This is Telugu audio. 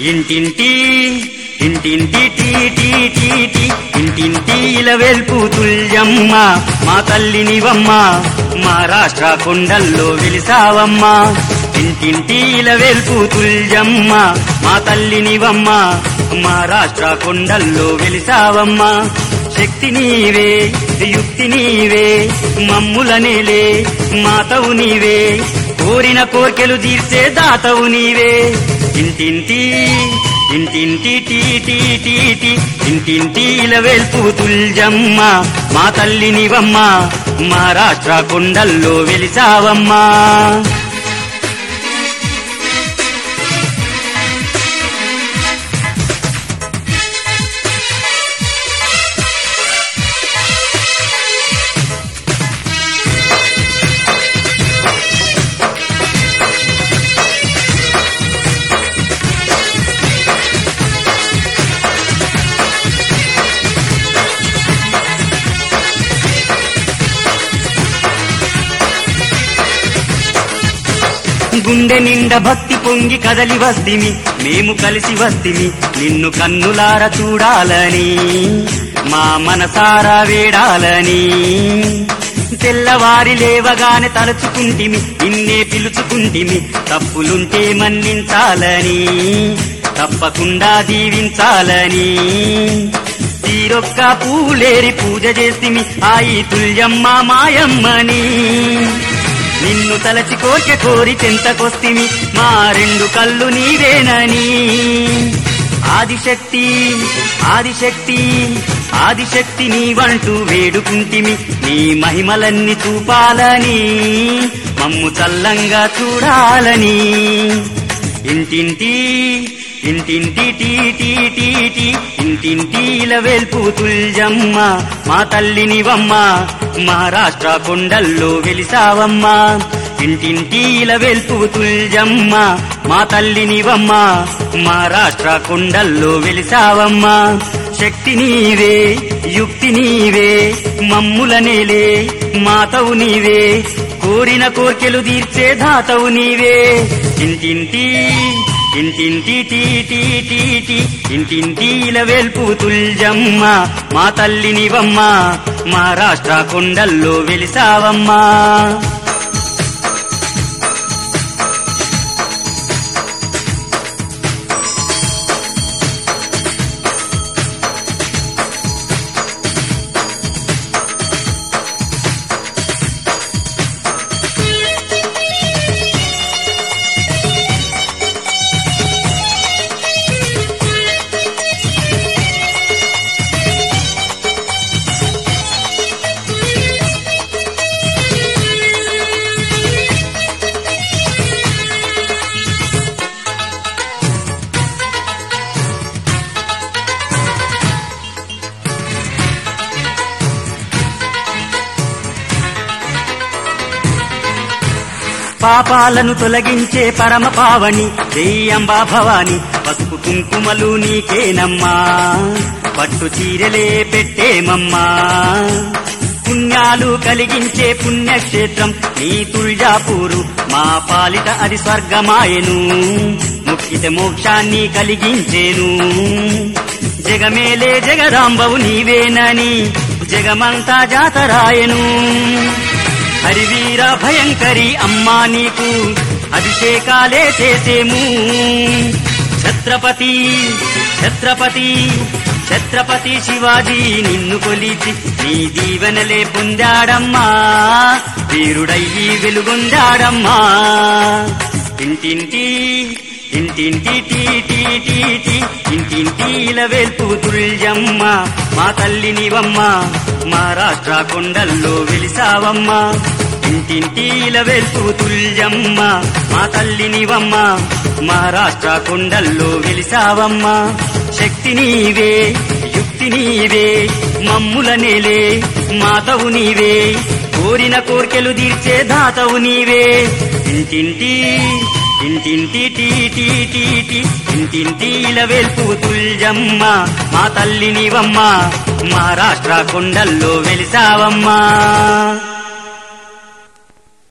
ఇంటింటి ఇంటింటి టీ టీ టీ టీ ఇంటింటి ఇలవెల్పు తుల్యమ్మ మా తల్లినివమ్మ మా రాష్ట్ర కొండల్లో వెలిసావమ్మ ఇంటింటి ఇలవెల్పు తుల్యమ్మ మా తల్లినివమ్మ మా రాష్ట్ర కొండల్లో వెలిసావమ్మ శక్తి నీవే యుక్తి నీవే మమ్ములనేలే మాతవు నీవే కోరిన కోర్కెలు తీర్చే దాతవు నీవే ఇంటింటి ఇంటింటి టీ టీ టీ టీ ఇంటింటి ఇలవెల్పు తుల్జమ్మ మా తల్లినివమ్మ మా రాష్ట్ర కొండల్లో వెలిసావమ్మా గుండె నిండా భక్తి పొంగి కదలి వస్తిమి మేము కలిసి వస్తిమి నిన్ను కన్నులార చూడాలని మా మనసారా వేడాలని తెల్లవారి లేవగానే తలుచుకుంటిమి నిన్నే పిలుచుకుంటిమి తప్పులుంటే మన్నించాలని తప్పకుండా దీవించాలని తీరొక్క పూలేరి పూజ చేసిమి ఆయి తుల్యమ్మ మాయమ్మని నిన్ను తలచి కోరిక కోరి చెంతకొస్తిమి మా రెండు కళ్ళు నీవేనని ఆదిశక్తి ఆదిశక్తి ఆదిశక్తి నీవంటూ వేడుకుంటిమి నీ మహిమలన్నీ చూపాలని మమ్ము చల్లంగా చూడాలని ఇంటింటి ఇంటింటి టీ టీ టీ టీ ఇంటింటిల వెల్పు తుల్జమ్మ మా తల్లినివమ్మ మా రాష్ట్ర కొండల్లో వెలిసావమ్మ ఇంటింటిల వెల్పు తుల్జమ్మ మా తల్లినివమ్మ మా రాష్ట్ర కొండల్లో వెలిసావమ్మ శక్తి నీవే యుక్తి నీవే మమ్ములనేలే మాతవు నీవే కోరిన కోర్కెలు తీర్చే దాతవు నీవే ఇంటింటి ఇంటింటి టీ టీ టీ టీ ఇంటింటిల వెల్పు తుల్జమ్మ మా తల్లినివమ్మ మా రాష్ట్ర కొండల్లో వెలిసావమ్మా పాపాలను తొలగించే పరమ పావని దెయ్యంబా భవాని పసుపు కుంకుమలు నీకేనమ్మా పట్టు చీరలే పెట్టేమమ్మా పుణ్యాలు కలిగించే పుణ్యక్షేత్రం నీ తుల్జాపూరు మా పాలిట అది స్వర్గమాయను ముక్కిత మోక్షాన్ని కలిగించేను జగమేలే జగదాంబవు నీవేనని జగమంతా జాతరాయను హరివీర భయంకరి అమ్మా నీకు అభిషేకాలే చేసేము ఛత్రపతి ఛత్రపతి ఛత్రపతి శివాజీ నిన్ను కొలిచి నీ దీవెనలే పొందాడమ్మా వీరుడయ్యి వెలుగొందాడమ్మా ఇంటింటి ఇంటింటి టీ టీ టీ టీ ఇంటింటిల వెల్పు తుల్యమ్మ మా తల్లినివమ్మ మా రాష్ట్ర కొండల్లో వెలిసావమ్మ ఇంటింటిల వెల్పు తుల్యమ్మ మా తల్లినివమ్మ మా రాష్ట్ర కొండల్లో వెలిసావమ్మ శక్తి నీవే యుక్తి నీవే మమ్ములనేలే మాతవు నీవే కోరిన కోర్కెలు తీర్చే దాతవు నీవే ఇంటింటి ఇంటింటి టీ టీ టీ టీ ఇంటింటిల వెల్పు తుల్జమ్మ మా తల్లినివమ్మ మా రాష్ట్ర కొండల్లో వెలిసావమ్మా